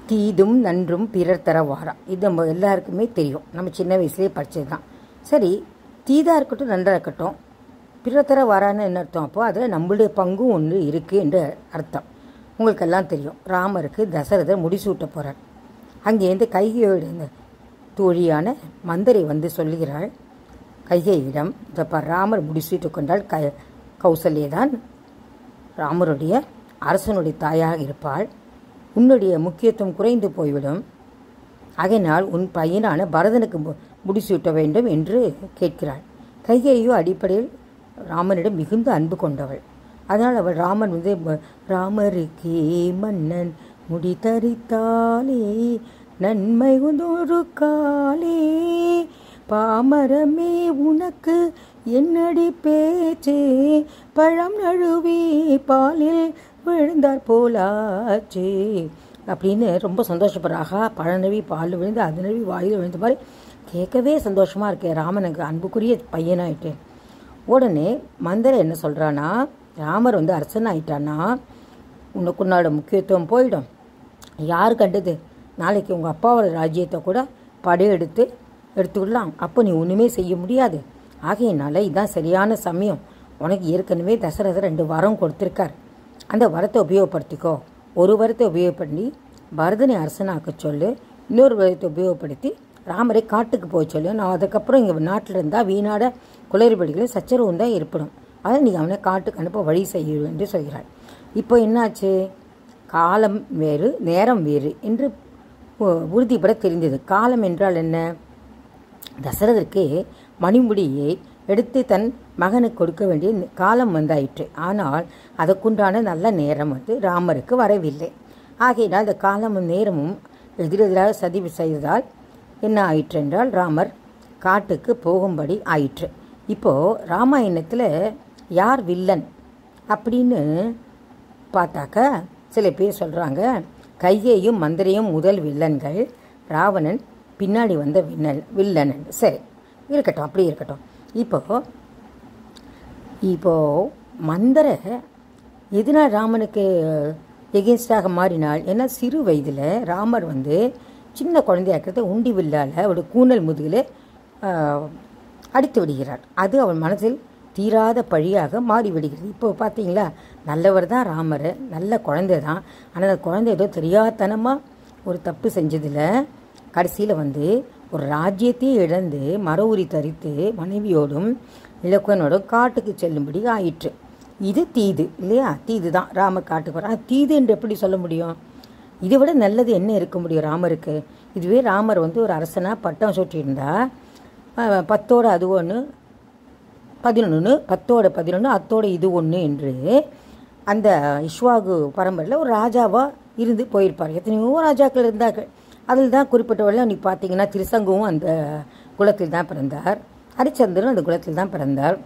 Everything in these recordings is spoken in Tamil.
தீதும் நன்றும் பிறர் தர வாரா இது நம்ம எல்லாருக்குமே தெரியும் நம்ம சின்ன வயசுலேயே படித்தது தான் சரி தீதாக இருக்கட்டும் நன்றாக இருக்கட்டும் பிறர் தர வாரான்னு என்ன அர்த்தம் அப்போ அதில் நம்மளுடைய பங்கும் ஒன்று இருக்குது என்று அர்த்தம் உங்களுக்கெல்லாம் தெரியும் ராமருக்கு தசரதர் முடிசூட்ட போகிறார் அங்கேருந்து கைகையோட இந்த தோழியான மந்தரை வந்து சொல்லுகிறாள் கைகையிடம் இதப்பா ராமர் முடிசூட்டு கொண்டால் க கௌசல்யே தான் ராமருடைய அரசனுடைய தாயாக இருப்பாள் உன்னுடைய முக்கியத்துவம் குறைந்து போய்விடும் ஆகையினால் உன் பையனான பரதனுக்கு மு- முடிசூட்ட வேண்டும் என்று கேட்கிறாள் கைகேயோ அடிப்படையில் ராமனிடம் மிகுந்த அன்பு கொண்டவள் அதனால் அவள் ராமன் வந்து ம- ராமருக்கே மன்னன் முடி தரித்தாலே நன்மை ஒரு காலே பாமரமே உனக்கு என்னடி பேச்சு பழம் நழுவி பாலில் விழுந்தார் போலாச்சு அப்படின்னு ரொம்ப சந்தோஷப்படுறாகா பழநவி பால் விழுந்து அது நழுவி வாயில் விழுந்த மாதிரி கேட்கவே சந்தோஷமா இருக்கே ராமனுக்கு அன்புக்குரிய பையனாயிட்டேன் உடனே மந்தரை என்ன சொல்றானா ராமர் வந்து அரசன் ஆயிட்டானா உனக்கு உன்னோட முக்கியத்துவம் போயிடும் யார் கண்டது நாளைக்கு உங்கள் அப்பாவோட ராஜ்யத்தை கூட படையெடுத்து எடுத்துக்கலாம் அப்போ நீ ஒன்றுமே செய்ய முடியாது ஆகையினால இதான் சரியான சமயம் உனக்கு ஏற்கனவே தசரதர் ரெண்டு வரம் கொடுத்துருக்கார் அந்த வரத்தை உபயோகப்படுத்திக்கோ ஒரு வரத்தை உபயோகப்படுத்தி பரதனை அரசனாக்க சொல்லு இன்னொரு வரத்தை உபயோகப்படுத்தி ராமரை காட்டுக்கு போக சொல்லு நான் அதுக்கப்புறம் இங்கே நாட்டில் இருந்தால் வீணாட குளறுபடிகளும் சச்சரவும் தான் ஏற்படும் அதை நீ அவனை காட்டுக்கு அனுப்ப வழி செய்ய என்று சொல்கிறாள் இப்போ என்னாச்சு காலம் வேறு நேரம் வேறு என்று உ- உறுதிப்பட தெரிந்தது காலம் என்றால் என்ன தசரதற்கு மணிமுடியை எடுத்து தன் மகனுக்கு கொடுக்க வேண்டிய நே- காலம் வந்தாயிற்று ஆனால் அதற்குண்டான நல்ல நேரம் வந்து ராமருக்கு வரவில்லை ஆகையினால் அந்த காலமும் நேரமும் எதிரெதிராக சதி செய்ததால் என்ன ஆயிற்று என்றால் ராமர் காட்டுக்கு போகும்படி ஆயிற்று இப்போ ராமாயணத்தில் யார் வில்லன் அப்படின்னு பார்த்தாக்கா சில பேர் சொல்கிறாங்க கையையும் மந்திரையும் முதல் வில்லன்கள் ராவணன் பின்னாடி வந்த வில்லன் வில்லன் சரி இருக்கட்டும் அப்படி இருக்கட்டும் இப்போ இப்போ மந்தர எதனால் ராமனுக்கு எகென்ஸ்டாக மாறினாள் ஏன்னா சிறு வயதில் ராமர் வந்து சின்ன குழந்தையா இருக்கிறத உண்டி வில்லால் அவருடைய கூனல் முதுகில் ஆஹ், அடித்து விடுகிறார் அது அவன் மனதில் தீராத பழியாக மாறி விடுகிறது இப்போ பார்த்தீங்களா நல்லவர் தான் ராமர் நல்ல குழந்தை தான் ஆனால் அந்த குழந்தை ஏதோ தெரியாதனமாக ஒரு தப்பு செஞ்சதில் கடைசியில் வந்து ஒரு ராஜ்யத்தையே இழந்து மர உரி தரித்து மனைவியோடும் இலக்குவனோடும் காட்டுக்கு செல்லும்படி ஆயிற்று இது தீது இல்லையா தீது தான் ராமர் காட்டுக்கு வர தீது என்று எப்படி சொல்ல முடியும் இதை விட நல்லது என்ன இருக்க முடியும் ராமருக்கு இதுவே ராமர் வந்து ஒரு அரசனாக பட்டம் சூட்டியிருந்தா அஹ், பத்தோட அது ஒன்று பதினொன்று பத்தோட பதினொன்று அத்தோட இது ஒன்று என்று அந்த இஷ்வாகு பரம்பரையில் ஒரு ராஜாவாக இருந்து போயிருப்பார் எத்தனையோ ராஜாக்கள் இருந்தார்கள் அதில் தான் குறிப்பிட்டவர்கள் நீ பார்த்தீங்கன்னா திருசங்குவும் அந்த குலத்தில் தான் பிறந்தார் ஹரிச்சந்திரன் அந்த குலத்தில் தான் பிறந்தார்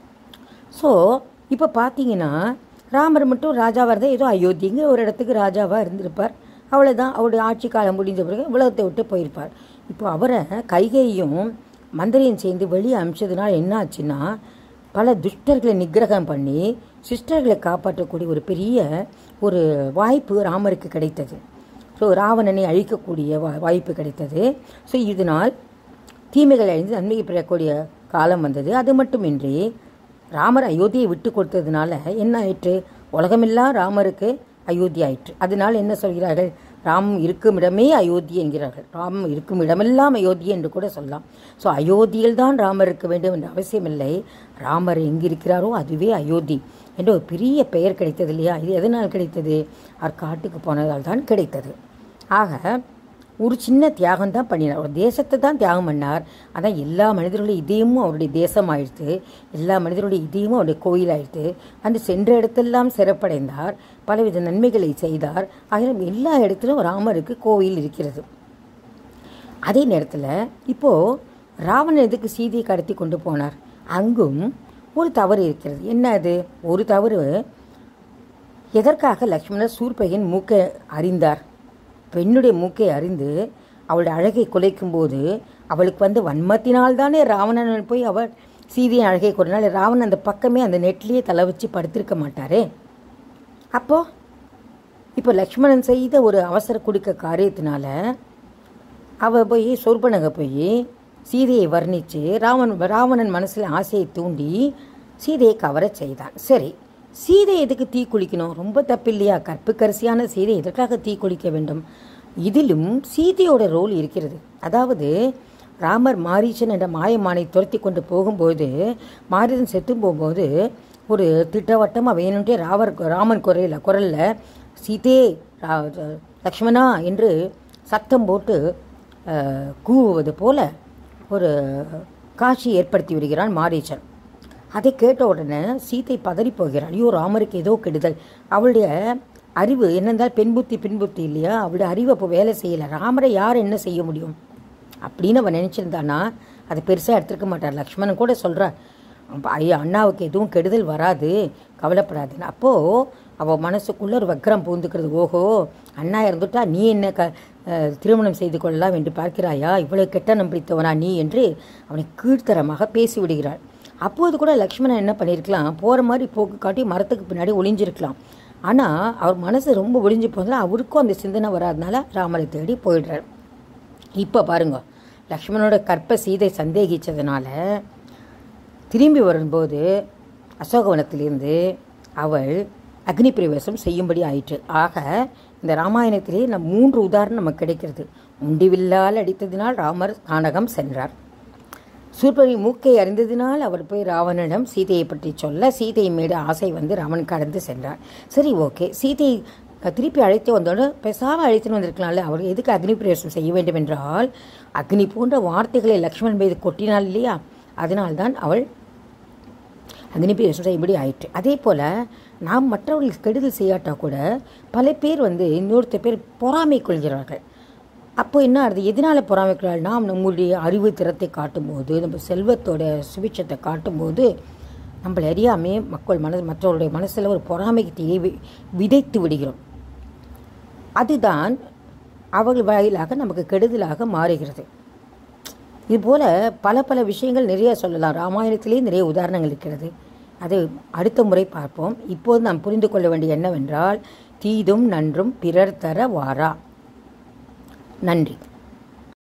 ஸோ இப்போ பார்த்தீங்கன்னா ராமர் மட்டும் ராஜாவாக இருந்தால் ஏதோ அயோத்திங்கிற ஒரு இடத்துக்கு ராஜாவாக இருந்திருப்பார் அவ்வளோதான் அவருடைய ஆட்சி காலம் முடிஞ்ச பிறகு உலகத்தை விட்டு போயிருப்பார் இப்போ அவரை கைகையும் மந்திரியும் சேர்ந்து வெளியே அனுப்பிச்சதுனால என்ன ஆச்சுன்னா பல துஷ்டர்களை நிக்கிரகம் பண்ணி சிஸ்டர்களை காப்பாற்றக்கூடிய ஒரு பெரிய ஒரு வாய்ப்பு ராமருக்கு கிடைத்தது ஸோ ராவணனை அழிக்கக்கூடிய வா- வாய்ப்பு கிடைத்தது ஸோ இதனால் தீமைகள் அழிந்து நன்மையை பெறக்கூடிய காலம் வந்தது அது மட்டுமின்றி ராமர் அயோத்தியை விட்டு கொடுத்ததுனால என்ன ஆயிற்று உலகமெல்லாம் ராமருக்கு அயோத்தி ஆயிற்று அதனால் என்ன சொல்கிறார்கள் ராமம் இருக்கும் இடமே அயோத்தி என்கிறார்கள் ராமம் இருக்கும் இடமெல்லாம் அயோத்தி என்று கூட சொல்லலாம் ஸோ அயோத்தியில் தான் ராமர் இருக்க வேண்டும் என்ற அவசியமில்லை ராமர் எங்கு இருக்கிறாரோ அதுவே அயோத்தி என்ற ஒரு பெரிய பெயர் கிடைத்தது இல்லையா இது எதனால் கிடைத்தது அவர் காட்டுக்கு போனதால் தான் கிடைத்தது ஆக ஒரு சின்ன தியாகம் தான் பண்ணினார் ஒரு தேசத்தை தான் தியாகம் பண்ணார் ஆனால் எல்லா மனிதர்களுடைய இதயமும் அவருடைய தேசம் ஆயிடுத்து எல்லா மனிதருடைய இதயமும் அவருடைய கோயில் ஆயிடுத்து அந்த சென்ற இடத்தெல்லாம் சிறப்படைந்தார் பலவித நன்மைகளை செய்தார் ஆகிலும் எல்லா இடத்திலும் ராமருக்கு கோவில் இருக்கிறது அதே நேரத்தில் இப்போ ராவணன் எதுக்கு சீதையை கடத்தி கொண்டு போனார் அங்கும் ஒரு தவறு இருக்கிறது என்ன அது ஒரு தவறு எதற்காக லக்ஷ்மணர் சூர்பகையின் மூக்கை அறிந்தார் பெண்ணுடைய மூக்கை அறிந்து அவளுடைய அழகை குலைக்கும் போது அவளுக்கு வந்து வன்மத்தினால் தானே ராவணன் போய் அவள் சீதையின் அழகை குறைனால ராவணன் அந்த பக்கமே அந்த நெட்லேயே தலை வச்சு படுத்திருக்க மாட்டாரே அப்போ இப்போ லக்ஷ்மணன் செய்த ஒரு அவசர குடிக்க காரியத்தினால அவ போய் சொர்பனக போய் சீதையை வர்ணித்து ராவன் ராவணன் மனசில் ஆசையை தூண்டி சீதையை கவரச் செய்தான் சரி சீதை எதுக்கு தீ குளிக்கணும் ரொம்ப தப்பில்லையா கற்புக்கரிசியான சீதை எதற்காக தீ குளிக்க வேண்டும் இதிலும் சீதையோட ரோல் இருக்கிறது அதாவது ராமர் மாரீச்சன் என்ற மாயமானை துரத்தி கொண்டு போகும்போது மாரீசன் செத்து போகும்போது ஒரு திட்டவட்டமாக வேணும்ட்டே ராவர் ராமன் குரலில் குரலில் சீதே ரா- லக்ஷ்மணா என்று சத்தம் போட்டு அஹ், கூவுவது போல ஒரு காட்சி ஏற்படுத்தி விடுகிறான் மாரீச்சன் அதை கேட்ட உடனே சீதை பதறி போகிறாள் ஐயோ ராமருக்கு ஏதோ கெடுதல் அவளுடைய அறிவு என்னென்றால் பெண் புத்தி பின் புத்தி இல்லையா அவளுடைய அறிவு அப்போ வேலை செய்யலை ராமரை யார் என்ன செய்ய முடியும் அப்படின்னு அவன் நினச்சிருந்தானா அதை பெருசாக எடுத்துருக்க மாட்டார் லக்ஷ்மணன் கூட சொல்கிறார் ஐயா அண்ணாவுக்கு எதுவும் கெடுதல் வராது கவலைப்படாதுன்னு அப்போது அவள் மனசுக்குள்ளே ஒரு வக்ரம் பூந்துக்கிறது ஓஹோ அண்ணா இருந்துட்டா நீ என்ன க அஹ், திருமணம் செய்து கொள்ளலாம் என்று பார்க்கிறாயா இவ்வளவு கெட்டனம் பிடித்தவனா நீ என்று அவனை கீழ்த்தரமாக பேசி விடுகிறாள் அப்போது கூட லக்ஷ்மணன் என்ன பண்ணியிருக்கலாம் போகிற மாதிரி போக்கு காட்டி மரத்துக்கு பின்னாடி ஒளிஞ்சிருக்கலாம் ஆனால் அவர் மனசு ரொம்ப ஒளிஞ்சு போனதால் அவருக்கும் அந்த சிந்தனை வராதனால ராமரை தேடி போயிடுறார் இப்போ பாருங்க லக்ஷ்மணனோட கற்ப சீதை சந்தேகிச்சதுனால திரும்பி வரும்போது அசோகவனத்திலிருந்து அவள் அக்னி பிரவேசம் செய்யும்படி ஆயிற்று ஆக இந்த ராமாயணத்திலே நம் மூன்று உதாரணம் நமக்கு கிடைக்கிறது உண்டிவில்லால் அடித்ததினால் ராமர் கானகம் சென்றார் சூர்பரி மூக்கை அறிந்ததினால் அவர் போய் ராவணனிடம் சீதையை பற்றி சொல்ல சீதை மீது ஆசை வந்து ராமன் கடந்து சென்றார் சரி ஓகே சீதை திருப்பி அழைத்து வந்தோடனே பேசாமல் அழைத்துன்னு வந்திருக்கலாம்ல அவர் எதுக்கு அக்னி பிரவேசம் செய்ய வேண்டும் என்றால் அக்னி போன்ற வார்த்தைகளை லக்ஷ்மணன் மீது கொட்டினாள் இல்லையா அதனால்தான் அவள் அக்னி பிரவேசம் செய்யும்படி ஆயிற்று அதே போல் நாம் மற்றவர்களுக்கு கெடுதல் செய்யாட்டா கூட பல பேர் வந்து இன்னொருத்தர் பேர் பொறாமை கொள்கிறார்கள் அப்போ என்ன அது எதனால் பொறாமைக்கிறாள் நாம் நம்முடைய அறிவு திறத்தை காட்டும்போது நம்ம செல்வத்தோட சுபிட்சத்தை காட்டும்போது நம்மளை அறியாமே மக்கள் மனசு மற்றவருடைய மனசில் ஒரு பொறாமைக்கு தீயை வி- விதைத்து விடுகிறோம் அதுதான் அவர்கள் வாயிலாக நமக்கு கெடுதலாக மாறுகிறது இதுபோல் பல பல விஷயங்கள் நிறைய சொல்லலாம் ராமாயணத்திலே நிறைய உதாரணங்கள் இருக்கிறது அது அடுத்த முறை பார்ப்போம் இப்போது நாம் புரிந்து கொள்ள வேண்டிய என்னவென்றால் தீதும் நன்றும் பிறர் தர வாரா நன்றி